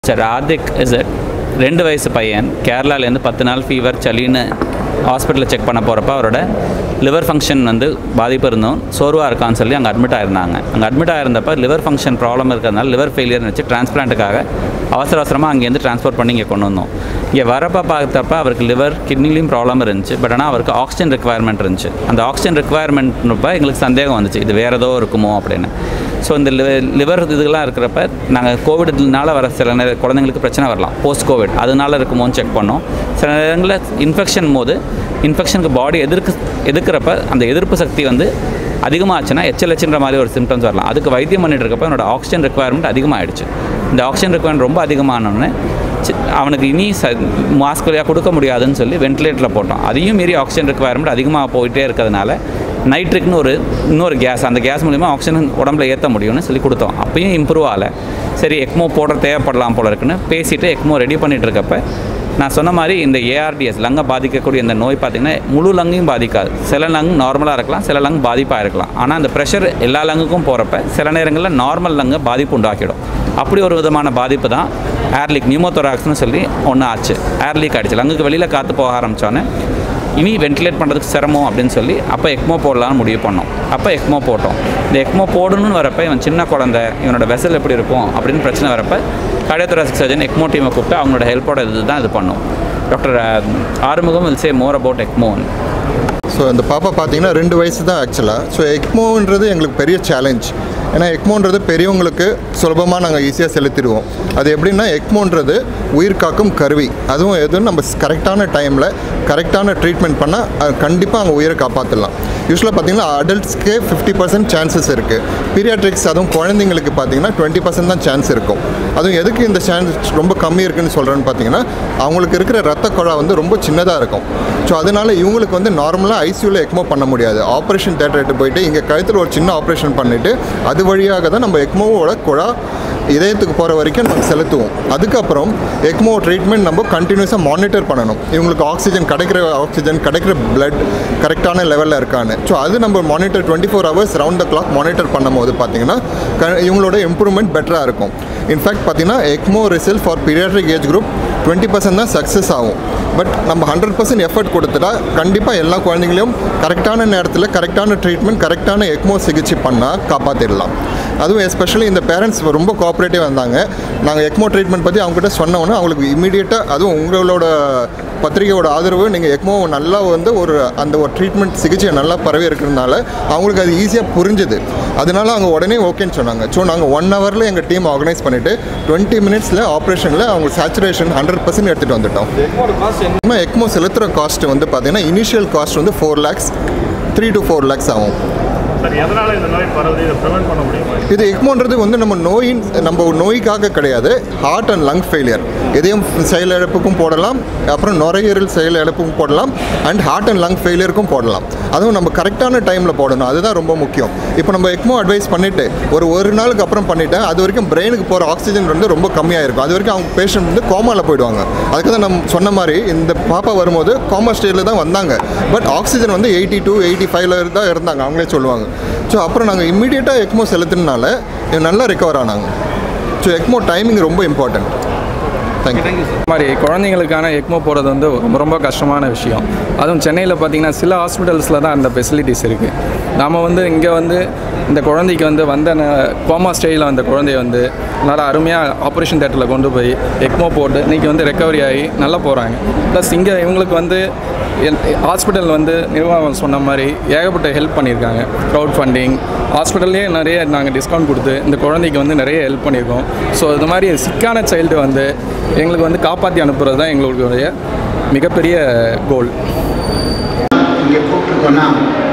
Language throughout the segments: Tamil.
மிஸ்டர் ஆதிக் இசட் ரெண்டு வயசு பையன் கேரளாலேருந்து பத்து நாள் ஃபீவர் சளின்னு ஹாஸ்பிட்டலில் செக் பண்ண போகிறப்ப அவரோட லிவர் ஃபங்க்ஷன் வந்து பாதிப்பு இருந்தும் சோர்வாக இருக்கான்னு சொல்லி அங்கே அட்மிட் ஆயிருந்தாங்க அங்கே அட்மிட் ஆயிருந்தப்ப லிவர் ஃபங்க்ஷன் ப்ராப்ளம் இருக்கிறதுனால லிவர் ஃபெயிலியர் வச்சு டிரான்ஸ்பிளான்ட்டுக்காக அவசர அவசரமாக அங்கேருந்து ட்ரான்ஸ்போர்ட் பண்ணி இங்கே கொண்டு வந்தோம் இங்கே வரப்போ பார்த்தப்ப அவருக்கு லிவர் கிட்னிலையும் ப்ராப்ளம் இருந்துச்சு பட் ஆனால் அவருக்கு ஆக்சிஜன் ரெக்குவயர்மெண்ட் இருந்துச்சு அந்த ஆக்சிஜன் ரெக்குவயர்மெண்ட்னப்ப எங்களுக்கு சந்தேகம் வந்துச்சு இது வேறு ஏதோ இருக்குமோ அப்படின்னு ஸோ இந்த லிவர் இதுகள்லாம் இருக்கிறப்ப நாங்கள் கோவிட்னால வர சில நேர குழந்தைங்களுக்கு பிரச்சனை வரலாம் போஸ்ட் கோவிட் அதனால இருக்குமோன்னு செக் பண்ணோம் சில நேரங்களில் இன்ஃபெக்ஷன் போது இன்ஃபெக்ஷனுக்கு பாடி எதிர்க்கு எதிர்க்கிறப்ப அந்த எதிர்ப்பு சக்தி வந்து அதிகமாச்சுன்னா எச்சலச்சுன்ற மாதிரி ஒரு சிம்டம்ஸ் வரலாம் அதுக்கு வைத்தியம் பண்ணிட்டு இருக்கப்ப என்னோட ஆக்சிஜன் ரெக்குவயர்மெண்ட் அதிகமாகிடுச்சு இந்த ஆக்சிஜன் ரெக்குவயர்மெண்ட் ரொம்ப அதிகமானோடனே சி- அவனுக்கு இனி ச மாஸ்க் வழியாக கொடுக்க முடியாதுன்னு சொல்லி வென்டிலேட்டரில் போட்டோம் அதையும் மீறி ஆக்சிஜன் ரெக்குவயர்மெண்ட் அதிகமாக போயிட்டே இருக்கிறதுனால நைட்ரிக்னு ஒரு இன்னொரு கேஸ் அந்த கேஸ் மூலிமா ஆக்சிஜன் உடம்புல ஏற்ற முடியும்னு சொல்லி கொடுத்தோம் அப்பயும் இம்ப்ரூவ் ஆகலை சரி எக்மோ போடுற தேவைப்படலாம் போல இருக்குன்னு பேசிட்டு எக்மோ ரெடி பண்ணிட்டு இருக்கப்ப நான் சொன்ன மாதிரி இந்த ஏஆர்டிஎஸ் லங்கை பாதிக்கக்கூடிய இந்த நோய் பார்த்திங்கன்னா முழு லங்கையும் பாதிக்காது சில லங் நார்மலாக இருக்கலாம் சில லங் பாதிப்பாக இருக்கலாம் ஆனால் அந்த ப்ரெஷர் எல்லா லங்குக்கும் போகிறப்ப சில நேரங்களில் நார்மல் லங்கை பாதிப்பு உண்டாக்கிடும் அப்படி ஒரு விதமான பாதிப்பு தான் ஏர்லீக் நியூமோதொராக்ஸ்னு சொல்லி ஒன்று ஆச்சு ஏர்லீக் ஆகிடுச்சு லங்குக்கு வெளியில் காற்று போக ஆரம்பித்தோன்னே இனி வென்டிலேட் பண்ணுறதுக்கு சிரமம் அப்படின்னு சொல்லி அப்போ எக்மோ போடலாம்னு முடிவு பண்ணோம் அப்போ எக்மோ போட்டோம் இந்த எக்மோ போடணும்னு வரப்ப இவன் சின்ன குழந்தை இவனோட வெசல் எப்படி இருக்கும் அப்படின்னு பிரச்சனை வரப்ப கார்டியோதொராசிக் சர்ஜன் எக்மோ டீமை கூப்பிட்டு அவங்களோட ஹெல்ப்போட இது தான் இது பண்ணோம் doctor Arumugam will say more about எக்மோன்னு ஸோ அந்த பாப்பா பார்த்தீங்கன்னா ரெண்டு வயசு தான் ஆக்சுவலாக ஸோ எக்மோன்றது எங்களுக்கு பெரிய சேலஞ்ச் ஏன்னா எக்மோன்றது பெரியவங்களுக்கு சுலபமாக நாங்கள் ஈஸியாக செலுத்திடுவோம் அது எப்படின்னா எக்மோன்றது உயிர் காக்கும் கருவி அதுவும் எதுவும் நம்ம கரெக்டான டைமில் கரெக்டான ட்ரீட்மெண்ட் பண்ணால் கண்டிப்பாக அவங்க உயிரை காப்பாற்றலாம் யூஸ்வலாக பார்த்தீங்கன்னா அடல்ட்ஸ்க்கே ஃபிஃப்டி பர்சன்ட் சான்சஸ் இருக்குது பீரியாட்ரிக்ஸ் அதுவும் குழந்தைங்களுக்கு பார்த்தீங்கன்னா டுவெண்ட்டி பர்சன்ட் தான் சான்ஸ் இருக்கும் அதுவும் எதுக்கு இந்த சான்ஸ் ரொம்ப கம்மி இருக்குன்னு சொல்கிறேன்னு பார்த்தீங்கன்னா அவங்களுக்கு இருக்கிற ரத்த குழா வந்து ரொம்ப சின்னதாக இருக்கும் ஸோ அதனால இவங்களுக்கு வந்து நார்மலாக ஐசியூவில் எக்மோ பண்ண முடியாது ஆப்ரேஷன் தேட்டர்கிட்ட போயிட்டு இங்கே கழுத்தில் ஒரு சின்ன ஆப்ரேஷன் பண்ணிவிட்டு அது வழியாக தான் நம்ம எக்மோவோட குழா இதயத்துக்கு போகிற வரைக்கும் நம்ம செலுத்துவோம் அதுக்கப்புறம் எக்மோ ட்ரீட்மெண்ட் நம்ம கண்டினியூஸாக மானிட்டர் பண்ணணும் இவங்களுக்கு ஆக்சிஜன் கிடைக்கிற ஆக்சிஜன் கிடைக்கிற blood கரெக்டான லெவலில் இருக்கான்னு ஸோ அது நம்ம monitor twenty four hours round the clock monitor பண்ணும்போது பார்த்தீங்கன்னா க இவங்களோட இம்ப்ரூவ்மெண்ட் பெட்டராக இருக்கும் இன்ஃபேக்ட் பார்த்தீங்கன்னா ECMO result for paediatric age group twenty percent தான் சக்ஸஸ் ஆகும் பட் நம்ம ஹண்ட்ரட் பர்சன்ட் எஃபர்ட் கொடுத்துட்டா கண்டிப்பாக எல்லா குழந்தைங்களையும் கரெக்டான நேரத்தில் கரெக்டான ட்ரீட்மெண்ட் கரெக்டான எக்மோ சிகிச்சை பண்ணால் காப்பாற்றிடலாம் அதுவும் எஸ்பெஷலி இந்த பேரண்ட்ஸ் ரொம்ப கோஆப்ரேட்டிவ் வந்தாங்க நாங்கள் எக்மோ ட்ரீட்மெண்ட் பற்றி அவங்ககிட்ட சொன்னோன்னே அவங்களுக்கு இமீடியட்டாக அதுவும் உங்களோட பத்திரிகையோட ஆதரவு நீங்கள் எக்மோ நல்லா வந்து ஒரு அந்த ஒரு ட்ரீட்மெண்ட் சிகிச்சை நல்லா பரவி இருக்கிறதுனால அவங்களுக்கு அது ஈஸியாக புரிஞ்சுது அதனால அவங்க உடனே ஓகேன்னு சொன்னாங்க ஸோ நாங்கள் ஒன் ஹவரில் எங்கள் டீம் ஆர்கனைஸ் பண்ணிவிட்டு டுவெண்ட்டி மினிட்ஸில் ஆப்ரேஷனில் அவங்க சேச்சுரேஷன் ஹண்ட்ரட் பர்சன்ட் எடுத்துகிட்டு வந்துட்டோம் எக்மோ எக்மோ செலுத்துகிற காஸ்ட் வந்து பார்த்தீங்கன்னா இனிஷியல் காஸ்ட் வந்து four lakhs three to four lakhs ஆகும் சார் எதனால் இந்த நோய் பரவுது இதை ப்ரிவென்ட் பண்ண முடியுமா இது எக்மோன்றது வந்து நம்ம நோயின் நம்ம நோய்க்காக கிடையாது ஹார்ட் அண்ட் லங் ஃபெயிலியர் இதயம் செயலிழப்புக்கும் போடலாம் அப்புறம் நுரையீரல் செயலிழப்புக்கும் போடலாம் அண்ட் ஹார்ட் அண்ட் லங் ஃபெயிலியருக்கும் போடலாம் அதுவும் நம்ம கரெக்டான டைமில் போடணும் அதுதான் ரொம்ப முக்கியம் இப்போ நம்ம எக்மோ அட்வைஸ் பண்ணிவிட்டு ஒரு ஒரு நாளுக்கு அப்புறம் பண்ணிவிட்டு அது வரைக்கும் பிரெயினுக்கு போகிற ஆக்சிஜன் வந்து ரொம்ப கம்மியாக இருக்கும் அது வரைக்கும் அவங்க பேஷண்ட் வந்து கோமாவில் போயிடுவாங்க அதுக்கு தான் நம்ம சொன்ன மாதிரி இந்த பாப்பா வரும்போது கோமா ஸ்டேஜில் தான் வந்தாங்க பட் ஆக்சிஜன் வந்து எயிட்டி டூ எயிட்டி ஃபைவ்ல தான் இருந்தாங்க அவங்களே சொல்லுவாங்க ஸோ அப்புறம் நாங்கள் இம்மீடியட்டாக எக்மோ செலுத்தினால நல்லா ரெக்கவர் ஆனாங்க ஸோ எக்மோ டைமிங் ரொம்ப இம்பார்ட்டன்ட் தேங்க்யூ இந்த மாதிரி குழந்தைங்களுக்கான எக்மோ போகிறது வந்து ரொம்ப ரொம்ப கஷ்டமான விஷயம் அதுவும் சென்னையில் பார்த்தீங்கன்னா சில ஹாஸ்பிட்டல்ஸில் தான் அந்த ஃபெசிலிட்டிஸ் இருக்குது நாம் வந்து இங்கே வந்து இந்த குழந்தைக்கு வந்து வந்த கோமா ஸ்டேஜில் வந்த குழந்தைய வந்து நல்லா அருமையாக ஆப்ரேஷன் தேட்டரில் கொண்டு போய் எக்மோ போட்டு இன்றைக்கி வந்து ரெக்கவரி ஆகி நல்லா போகிறாங்க ப்ளஸ் இங்கே இவங்களுக்கு வந்து ஹாஸ்பிட்டல் வந்து நிர்வாகம் சொன்ன மாதிரி ஏகப்பட்ட ஹெல்ப் பண்ணியிருக்காங்க க்ரௌட் ஃபண்டிங் ஹாஸ்பிட்டல்லே நிறைய நாங்கள் டிஸ்கவுண்ட் கொடுத்து இந்த குழந்தைக்கு வந்து நிறைய ஹெல்ப் பண்ணியிருக்கோம் ஸோ இது மாதிரி சிக்கான சைல்டு வந்து எங்களுக்கு வந்து காப்பாற்றி அனுப்புறது தான் எங்களுடைய மிகப்பெரிய கோல் இங்கே கூப்பிட்ருக்கோன்னா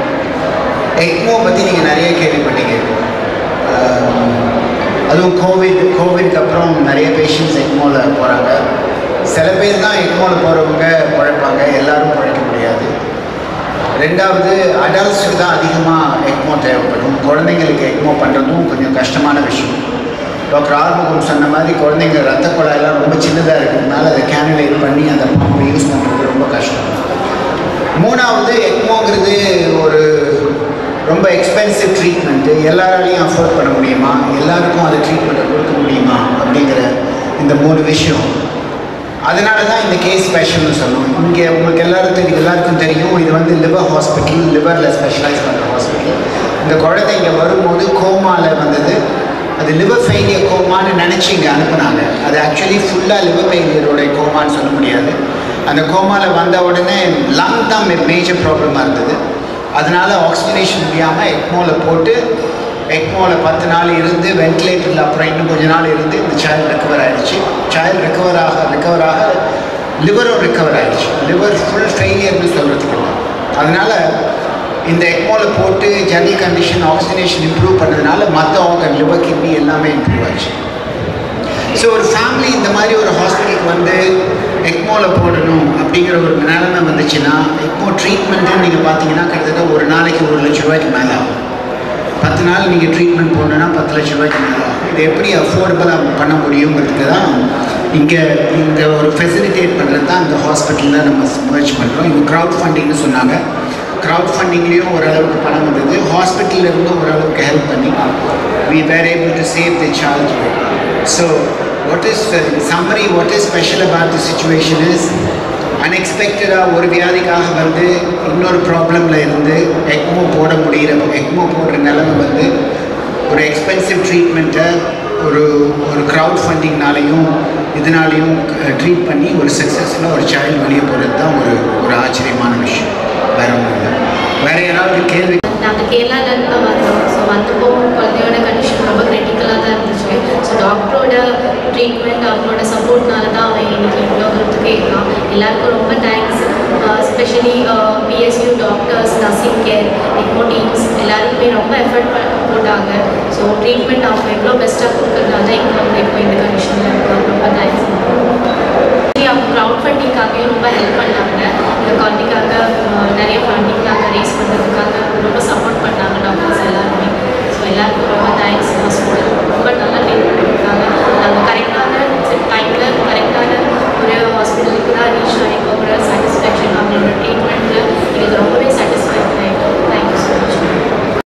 எக்மோ பற்றி நீங்கள் நிறைய கேள்விப்பட்டீங்க ஆஹ், அதுவும் கோவிட் கோவிட்க்கு அப்புறம் நிறைய பேஷண்ட்ஸ் எக்மோவில் போகிறாங்க சில பேர் தான் எக்மோவில் போகிறவங்க பிழைப்பாங்க எல்லாரும் பிழைக்க முடியாது ரெண்டாவது அடல்ட்ஸுக்கு தான் அதிகமாக எக்மோ தேவைப்படும் குழந்தைங்களுக்கு எக்மோ பண்ணுறதும் கொஞ்சம் கஷ்டமான விஷயம் டாக்டர் ஆறுமுகம் சொன்ன மாதிரி குழந்தைங்க ரத்த குழாயெல்லாம் ரொம்ப சின்னதாக இருக்கிறதுனால அதை கேனலைட் பண்ணி அந்த பம்பை யூஸ் பண்ணுறது ரொம்ப கஷ்டம் மூணாவது எக்மோங்கிறது ஒரு ரொம்ப எக்ஸ்பென்சிவ் ட்ரீட்மெண்ட்டு எல்லாராலையும் அஃபோர்ட் பண்ண முடியுமா எல்லாருக்கும் அது ட்ரீட்மெண்ட்டை கொடுக்க முடியுமா அப்படிங்கிற இந்த மூணு விஷயம் அதனால தான் இந்த கேஸ் ஸ்பெஷல்னு சொன்னோம் இங்கே உங்களுக்கு எல்லாருக்கும் எல்லாருக்கும் தெரியும் இது வந்து லிவர் ஹாஸ்பிட்டல் லிவரில் ஸ்பெஷலைஸ் பண்ணுற ஹாஸ்பிட்டல் இந்த குழந்தை இங்கே வரும்போது கோமாவில் வந்தது அது லிவர் ஃபெயிலியர் கோமான்னு நினச்சி இங்கே அனுப்புனாங்க அது ஆக்சுவலி ஃபுல்லாக லிவர் ஃபெயிலியரோட கோமான்னு சொல்ல முடியாது அந்த கோமாவில் வந்த உடனே லங் தான் மேஜர் ப்ராப்ளமாக இருந்தது அதனால ஆக்சிஜனேஷன் முடியாமல் எக்மோவில் போட்டு எக்மோவில் பத்து நாள் இருந்து வென்டிலேட்டரில் அப்புறம் இன்னும் கொஞ்ச நாள் இருந்து இந்த சைல்டு ரெக்கவர் ஆயிடுச்சு சைல்டு ரெக்கவர் ஆக ரெக்கவர் ஆக லிவரும் ரெக்கவர் ஆயிடுச்சு லிவர் ஃபுல் ஃபெயிலியர்னு சொல்கிறதுக்கு இல்லை அதனால் இந்த எக்மோவில் போட்டு ஜெனரல் கண்டிஷன் ஆக்சிஜனேஷன் இம்ப்ரூவ் பண்ணதுனால மற்ற ஆர்கன் லிவர் கிட்னி எல்லாமே இம்ப்ரூவ் ஆச்சு ஸோ ஒரு ஃபேமிலி இந்த மாதிரி ஒரு ஹாஸ்பிட்டலுக்கு வந்து எக்மோவில் போடணும் அப்படிங்கிற ஒரு நிலைமை வந்துச்சுன்னா எக்மோ ட்ரீட்மெண்ட்டுன்னு நீங்கள் பார்த்தீங்கன்னா கிட்டத்தட்ட ஒரு நாளைக்கு ஒரு லட்ச ரூபாய்க்கு மேலே ஆகும் பத்து நாள் நீங்கள் ட்ரீட்மெண்ட் போடணுன்னா பத்து லட்ச ரூபாய்க்கு மேலே ஆகும் இது எப்படி அஃபோர்டபுளாக பண்ண முடியுங்கிறதுக்கு தான் இங்கே இந்த ஒரு ஃபெசிலிட்டேட் பண்ணுறது தான் இந்த ஹாஸ்பிட்டலில் நம்ம முயற்சி பண்ணுறோம் இவங்க க்ரௌட் ஃபண்டிங்னு சொன்னாங்க க்ரௌட் ஃபண்டிங்லேயும் ஓரளவுக்கு பணம் வந்தது ஹாஸ்பிட்டலில் இருந்தும் ஓரளவுக்கு ஹெல்ப் பண்ணி we were able to save the child. So, what is uh, in summary? What is special about the situation is அன்எக்ஸ்பெக்டடாக ஒரு வியாதிக்காக வந்து இன்னொரு ப்ராப்ளமில் இருந்து எக்மோ போட முடிகிற எக்மோ போடுற நிலைமை வந்து ஒரு எக்ஸ்பென்சிவ் ட்ரீட்மெண்ட்டை ஒரு ஒரு க்ரௌட் ஃபண்டிங்னாலையும் இதனாலையும் ட்ரீட் பண்ணி ஒரு சக்ஸஸ்ஃபுல்லாக ஒரு சைல்டு வெளியே போகிறது தான் ஒரு ஒரு ஆச்சரியமான விஷயம் வேற ஒன்றும் இல்லை வேறு யாராவது கேள்வி நாங்கள் கேரளாலேருந்து தான் வந்தோம் ஸோ வந்தப்போ குழந்தையோட கண்டிஷன் ரொம்ப கிரிட்டிக்கலாக தான் இருந்துச்சு ஸோ டாக்டரோட ட்ரீட்மெண்ட் அவங்களோட சப்போர்ட்னால தான் அவன் இன்னைக்கு இவ்வளோ தூரத்துக்கு இருக்கான் எல்லாருக்கும் ரொம்ப thanks specially PSU doctors nursing care ECMO teams எல்லாருக்குமே ரொம்ப எஃபர்ட் போட்டாங்க ஸோ ட்ரீட்மெண்ட் அவங்க எவ்வளோ பெஸ்ட்டாக கொடுக்கறதுனால தான் இங்கே வந்து இப்போ இந்த கண்டிஷனில் இருக்கோம் ரொம்ப தேங்க்ஸ் அவங்க க்ரௌட் ஃபண்டிங்காகவும் ரொம்ப ஹெல்ப் பண்ணாங்க